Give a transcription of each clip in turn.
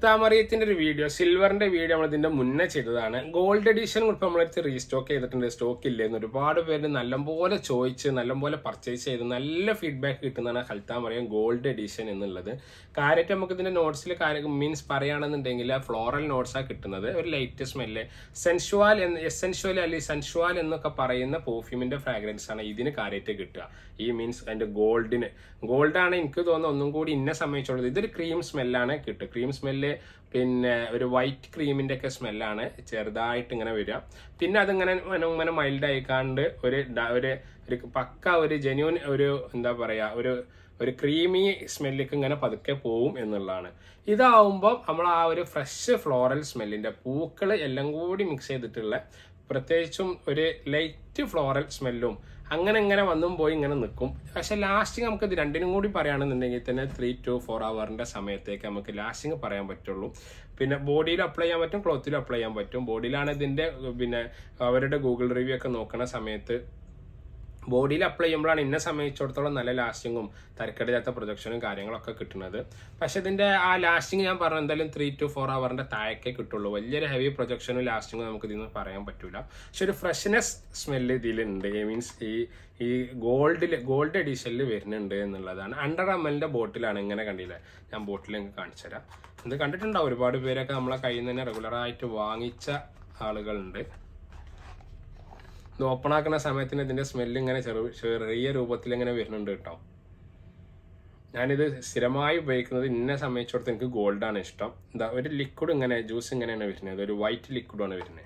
ഹൽത്താമറിയത്തിന്റെ ഒരു video സിൽവറിന്റെ video നമ്മൾ ഇതിന്റെ മുന്നേ ചെയ്തതാണ് ഗോൾഡ് എഡിഷൻ ഇപ്പൊ നമ്മളടുത്ത് റീസ്റ്റോക്ക് ചെയ്തിട്ടുണ്ട് സ്റ്റോക്ക് ഇല്ലെന്ന് ഒരുപാട് പേര് നല്ലപോലെ ചോദിച്ച് നല്ലപോലെ പർച്ചേസ് ചെയ്ത് നല്ല ഫീഡ്ബാക്ക് കിട്ടുന്നതാണ് ഹൽത്താമറിയം ഗോൾഡ് എഡിഷൻ എന്നുള്ളത് കാര്യമായിട്ട് നമുക്ക് ഇതിന്റെ നോട്ട്സിൽ കാര്യം മീൻസ് പറയുകയാണെന്നുണ്ടെങ്കിൽ ഫ്ലോറൽ നോട്ട്സാണ് കിട്ടുന്നത് ഒരു ലൈറ്റ് സ്മെല്ല് സെൻഷ്വാൽ എന്ന് എസെൻഷ്വൽ അല്ലെങ്കിൽ സെൻഷ്വാൽ എന്നൊക്കെ പറയുന്ന പെർഫ്യൂമിന്റെ ഫ്രാഗ്രൻസ് ആണ് ഇതിന് കാര്യമായിട്ട് കിട്ടുക ഈ മീൻസ് അതിന്റെ ഗോൾഡിന് ഗോൾഡാണ് എനിക്ക് തോന്നുന്നത് ഒന്നും കൂടി ഇന്നെ സംബന്ധിച്ചുള്ളത് ഇതൊരു ക്രീം സ്മെല്ലാണ് കിട്ടുക ക്രീം സ്മെല്ല് പിന്നെ ഒരു വൈറ്റ് ക്രീമിന്റെ ഒക്കെ സ്മെല്ലാണ് ചെറുതായിട്ട് ഇങ്ങനെ വരിക പിന്നെ അതിങ്ങനെ ഇങ്ങനെ ഇങ്ങനെ മൈൽഡ് ആയിക്കാണ്ട് ഒരു ഡ- ഒരു ഒരു പക്ക ഒരു ജെന്യൂൻ ഒരു എന്താ പറയാ ഒരു ഒരു ക്രീമി സ്മെല്ലിക്ക് ഇങ്ങനെ പതുക്കെ പോവും എന്നുള്ളതാണ് ഇതാവുമ്പോൾ നമ്മൾ ആ ഒരു ഫ്രഷ് ഫ്ലോറൽ സ്മെല്ലിന്റെ പൂക്കൾ എല്ലാം കൂടി മിക്സ് ചെയ്തിട്ടുള്ള പ്രത്യേകിച്ചും ഒരു ലൈറ്റ് ഫ്ലോറൽ സ്മെല്ലും അങ്ങനെ ഇങ്ങനെ വന്നും പോയി ഇങ്ങനെ നിൽക്കും പക്ഷെ ലാസ്റ്റിങ് നമുക്ക് ഇത് രണ്ടിനും കൂടി പറയുകയാണെന്നുണ്ടെങ്കിൽ തന്നെ ത്രീ ടു ഫോർ അവറിന്റെ സമയത്തേക്ക് നമുക്ക് ലാസ്റ്റിങ് പറയാൻ പറ്റുള്ളൂ പിന്നെ ബോഡിയിൽ അപ്ലൈ ചെയ്യാൻ പറ്റും ക്ലോത്തിലും അപ്ലൈ ചെയ്യാൻ പറ്റും ബോഡിയിലാണ് ഇതിന്റെ പിന്നെ അവരുടെ ഗൂഗിൾ റിവ്യൂ ഒക്കെ നോക്കുന്ന സമയത്ത് ബോഡിയിൽ അപ്ലൈ ചെയ്യുമ്പോഴാണ് ഇന്നെ സംബന്ധിച്ചിടത്തോളം നല്ല ലാസ്റ്റിങ്ങും തരക്കടില്ലാത്ത പ്രൊജക്ഷനും കാര്യങ്ങളൊക്കെ കിട്ടുന്നത് പക്ഷെ ഇതിന്റെ ആ ലാസ്റ്റിങ് ഞാൻ പറഞ്ഞ എന്തായാലും ത്രീ ടു ഫോർ അവറിന്റെ താഴേക്കേ കിട്ടുള്ളൂ വലിയൊരു ഹെവി പ്രൊജക്ഷനും ലാസ്റ്റിങ്ങും നമുക്ക് ഇതിൽ നിന്ന് പറയാൻ പറ്റൂല പക്ഷെ ഒരു ഫ്രഷ്നെസ് സ്മെല്ല് ഇതിലുണ്ട് മീൻസ് ഈ ഈ ഗോൾഡിൽ ഗോൾഡ് എഡിഷനിൽ വരുന്നുണ്ട് എന്നുള്ളതാണ് അണ്ടർ എം എല്ലിന്റെ ബോട്ടിലാണ് ഇങ്ങനെ കണ്ടില്ലേ ഞാൻ ബോട്ടിൽ നിങ്ങൾക്ക് കാണിച്ചു തരാം ഇത് കണ്ടിട്ടുണ്ടാവും ഒരുപാട് പേരൊക്കെ നമ്മളെ കയ്യിൽ നിന്ന് തന്നെ റെഗുലറായിട്ട് വാങ്ങിച്ച ആളുകളുണ്ട് ഇത് ഓപ്പൺ ആക്കുന്ന സമയത്തിന് ഇതിന്റെ സ്മെല്ല് ഇങ്ങനെ ചെറു ചെറിയ രൂപത്തിൽ ഇങ്ങനെ വരുന്നുണ്ട് കേട്ടോ ഞാനിത് സ്ഥിരമായി ഉപയോഗിക്കുന്നത് ഇന്നെ സംബന്ധിച്ചിടത്ത് എനിക്ക് ഗോൾഡാണ് ഇഷ്ടം എന്താ ഒരു ലിക്വിഡ് ഇങ്ങനെ ജ്യൂസ് ഇങ്ങനെയാണ് വരുന്നത് ഒരു വൈറ്റ് ലിക്വിഡാണ് വരുന്നത്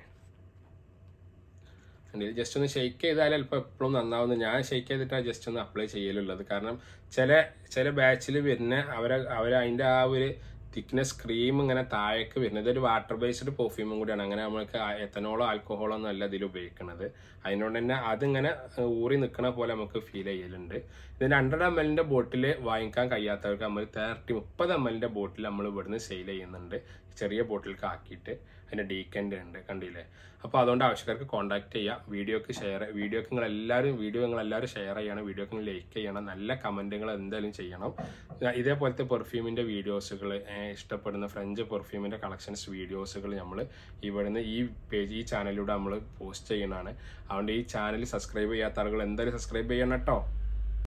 ഇത് ജസ്റ്റ് ഒന്ന് ഷെയ്ക്ക് ചെയ്താൽ ചിലപ്പോൾ എപ്പോഴും നന്നാവുന്നു ഞാൻ ഷെയ്ക്ക് ചെയ്തിട്ടാണ് ജസ്റ്റ് ഒന്ന് അപ്ലൈ ചെയ്യലുള്ളത് കാരണം ചില ചില ബാച്ചിൽ വരുന്ന അവരെ അവർ അതിൻ്റെ ആ ഒരു തിക്നെസ് ക്രീം ഇങ്ങനെ താഴേക്ക് വരുന്നത് ഇതൊരു വാട്ടർ ബേസ്ഡ് പെർഫ്യൂമും കൂടിയാണ് അങ്ങനെ നമ്മൾക്ക് എത്തനോളോ ആൽക്കഹോളോ ഒന്നും അല്ല ഇതിൽ ഉപയോഗിക്കുന്നത് അതിനോട് തന്നെ അതിങ്ങനെ ഊറി നിൽക്കണ പോലെ നമുക്ക് ഫീൽ ചെയ്യലുണ്ട് ഇതിന്റെ ഹൺഡ്രഡ് എം എല്ലിന്റെ ബോട്ടിൽ വാങ്ങിക്കാൻ കഴിയാത്തവർക്ക് നമ്മൾ തേർട്ടി മുപ്പത് എം എല്ലിന്റെ ബോട്ടിൽ നമ്മൾ ഇവിടുന്ന് സെയിൽ ചെയ്യുന്നുണ്ട് ചെറിയ ബോട്ടിലേക്ക് ആക്കിയിട്ട് അതിന്റെ ഡീക്കൻഡ് ഉണ്ട് കണ്ടില്ലേ അപ്പോൾ അതുകൊണ്ട് ആവശ്യക്കാർക്ക് കോൺടാക്ട് ചെയ്യാം വീഡിയോക്ക് ഷെയർ വീഡിയോക്ക് നിങ്ങൾ എല്ലാവരും വീഡിയോ നിങ്ങൾ എല്ലാവരും ഷെയർ ചെയ്യണം വീഡിയോക്ക് നിങ്ങൾ ലൈക്ക് ചെയ്യണം നല്ല കമൻറ്റുകൾ എന്തായാലും ചെയ്യണം ഇതേപോലത്തെ പെർഫ്യൂമിൻ്റെ വീഡിയോസുകൾ ഇഷ്ടപ്പെടുന്ന ഫ്രഞ്ച് പെർഫ്യൂമിൻ്റെ കളക്ഷൻസ് വീഡിയോസുകൾ നമ്മൾ ഇവിടുന്ന് ഈ പേജ് ഈ ചാനലിലൂടെ നമ്മൾ പോസ്റ്റ് ചെയ്യുന്നതാണ് അതുകൊണ്ട് ഈ ചാനൽ സബ്സ്ക്രൈബ് ചെയ്യാത്ത ആളുകൾ എന്തായാലും സബ്സ്ക്രൈബ് ചെയ്യണം കേട്ടോ